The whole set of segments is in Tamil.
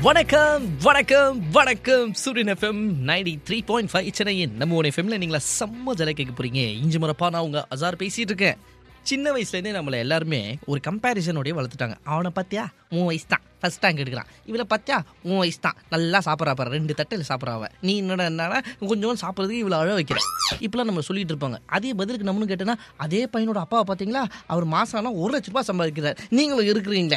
வணக்கம் வணக்கம் வணக்கம் Suryan FM ninety three point five சென்னையின் நம்ம ஒரு எஃப்எம்ல நீங்களா செம்ம ஜலை கேட்க போறீங்க இஞ்சி மரப்பா நான் உங்க அசார் பேசிட்டு இருக்கேன் சின்ன வயசுலேருந்தே நம்மளை எல்லாருமே ஒரு கம்பேரிசனோடய வளர்த்துட்டாங்க அவனை பார்த்தியா உன் வயசு தான் ஃபர்ஸ்ட் ரேங்க் எடுக்கிறான் இவளை பார்த்தியா உன் வயசு தான் நல்லா சாப்பிட்றா பாரு ரெண்டு தட்டில் சாப்பிட்றாவ நீ என்னடா என்னடா கொஞ்சம் சாப்பிட்றதுக்கு இவ்வளோ அழ வைக்கிற இப்பெல்லாம் நம்ம சொல்லிட்டு இருப்பாங்க அதே பதிலுக்கு நம்மளும் கேட்டோன்னா அதே பையனோட அப்பாவை பார்த்தீங்களா அவர் மாசம் ஆனால் ஒரு லட்ச ரூபாய் சம்பாதிக்கிறார் நீங்களும் இருக்கிறீங்களே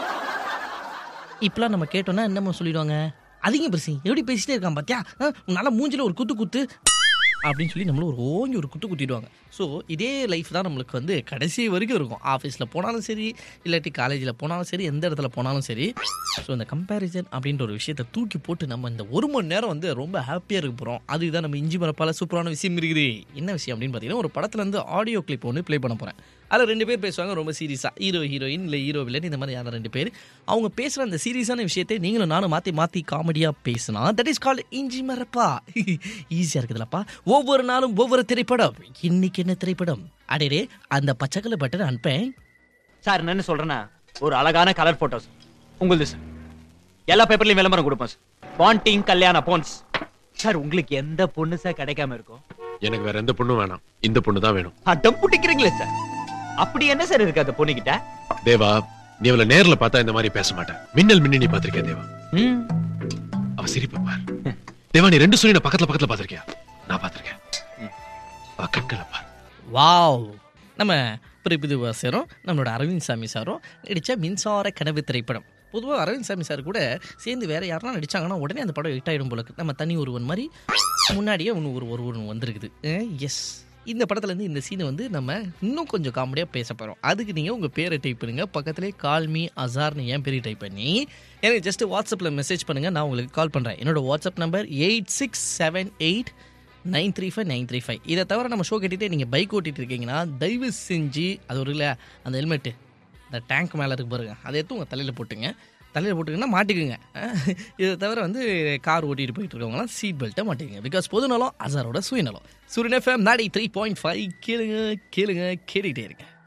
இப்பெல்லாம் நம்ம கேட்டோம்னா என்னமோ சொல்லிடுவாங்க அதிகம் பெருசு எப்படி பேசிட்டே இருக்கான் பாத்தியா ஆ, நல்லா மூஞ்சில ஒரு குத்து குத்து அப்படின்னு சொல்லி நம்மள ஒரு ஓங்கி ஒரு குத்து குத்திடுவாங்க ஸோ இதே லைஃப் தான் நம்மளுக்கு வந்து கடைசி வரைக்கும் இருக்கும் ஆஃபீஸில் போனாலும் சரி இல்லாட்டி காலேஜில் போனாலும் சரி எந்த இடத்துல போனாலும் சரி ஸோ இந்த கம்பேரிசன் அப்படின்ற ஒரு விஷயத்தை தூக்கி போட்டு நம்ம இந்த ஒரு மணி நேரம் வந்து ரொம்ப ஹாப்பியாக இருக்க போகிறோம் அதுதான் நம்ம இஞ்சி மரப்பால சூப்பரான விஷயம் இருக்குது என்ன விஷயம் அப்படின்னு பார்த்தீங்கன்னா ஒரு படத்துல இருந்து ஆடியோ கிளிப் ஒன்று ப்ளே பண்ண போகிறேன் அதில் ரெண்டு பேர் பேசுவாங்க ரொம்ப சீரியஸாக ஹீரோ ஹீரோயின் இல்லை ஹீரோ வில்லன் இந்த மாதிரி யாரும் ரெண்டு பேர் அவங்க பேசுகிற அந்த சீரியஸான விஷயத்தை நீங்களும் நானும் மாற்றி மாற்றி காமெடியாக பேசினா தட் இஸ் கால்ட் இஞ்சி மரப்பா ஈஸியாக இருக்குதுல்லப்பா ஒவ்வொரு நாளும் ஒவ்வொரு திரைப்படம் இன்னைக்கு என்ன திரைப்படம் அடேரே அந்த பச்சைக்கலை பட்டன் அனுப்பேன் சார் நான் என்ன சொல்றேன்னா ஒரு அழகான கலர் போட்டோஸ் உங்களுது சார் எல்லா பேப்பர்லயும் விளம்பரம் கொடுப்போம் சார் பாண்டிங் கல்யாண போன்ஸ் சார் உங்களுக்கு எந்த பொண்ணு சார் கிடைக்காம இருக்கும் எனக்கு வேற எந்த பொண்ணும் வேணாம் இந்த பொண்ணு தான் வேணும் அடம் புட்டிக்கிறீங்களே சார் அப்படி என்ன சார் இருக்கு அந்த பொண்ணுகிட்ட தேவா நீ அவளை நேர்ல பார்த்தா இந்த மாதிரி பேச மாட்டேன் மின்னல் மின்னி பார்த்திருக்கியா தேவா ம், அவ சிரிப்ப பார் தேவா நீ ரெண்டு சொல்லி பக்கத்துல பக்கத்துல பார்த்திருக்கியா நான் பார்த்திருக்கேன் அவ கண்களை பார் வாவ் நம்ம பிரபிது வாசரும் நம்மளோட அரவிந்த் சாமி சாரும் நடித்த மின்சார கனவு திரைப்படம் பொதுவாக அரவிந்த் சாமி சார் கூட சேர்ந்து வேற யாரெல்லாம் நடிச்சாங்கன்னா உடனே அந்த படம் ஹிட் ஆயிடும் போல இருக்கு. நம்ம தனி ஒருவன் மாதிரி முன்னாடியே ஒன்று ஒரு ஒருவன் வந்திருக்குது எஸ் இந்த படத்துலேருந்து இந்த சீனை வந்து நம்ம இன்னும் கொஞ்சம் காமெடியாக பேச போகிறோம் அதுக்கு நீங்கள் உங்கள் பேரை டைப் பண்ணுங்க பக்கத்துலேயே கால்மி அசார்னு என் பேரை டைப் பண்ணி எனக்கு ஜஸ்ட் வாட்ஸ்அப்பில் மெசேஜ் பண்ணுங்கள் நான் உங்களுக்கு கால் பண்ணுறேன் என்னோட WhatsApp number eight six seven eight nine three five nine three five இதை தவிர நம்ம ஷோ கேட்டுட்டு நீங்கள் பைக் ஓட்டிட்டு இருக்கீங்கன்னா தயவு செஞ்சு அது ஒரு இல்லை அந்த ஹெல்மெட்டு இந்த டேங்க் மேலே இருக்கு பாருங்க அதை எடுத்து உங்கள் தலையில் போட்டுங்க தலையில் போட்டுங்கன்னா மாட்டிக்குங்க அஹ் இதை தவிர வந்து கார் ஓட்டிட்டு போயிட்டு இருக்கவங்களாம் சீட் பெல்ட்டை மாட்டிக்குங்க பிகாஸ் பொதுநலம் அசாரோட சுயநலம் சூரியன் எஃப்எம் நாடி த்ரீ பாயிண்ட் ஃபைவ் கேளுங்க கேளுங்க கேட்டுக்கிட்டே இருக்கேன்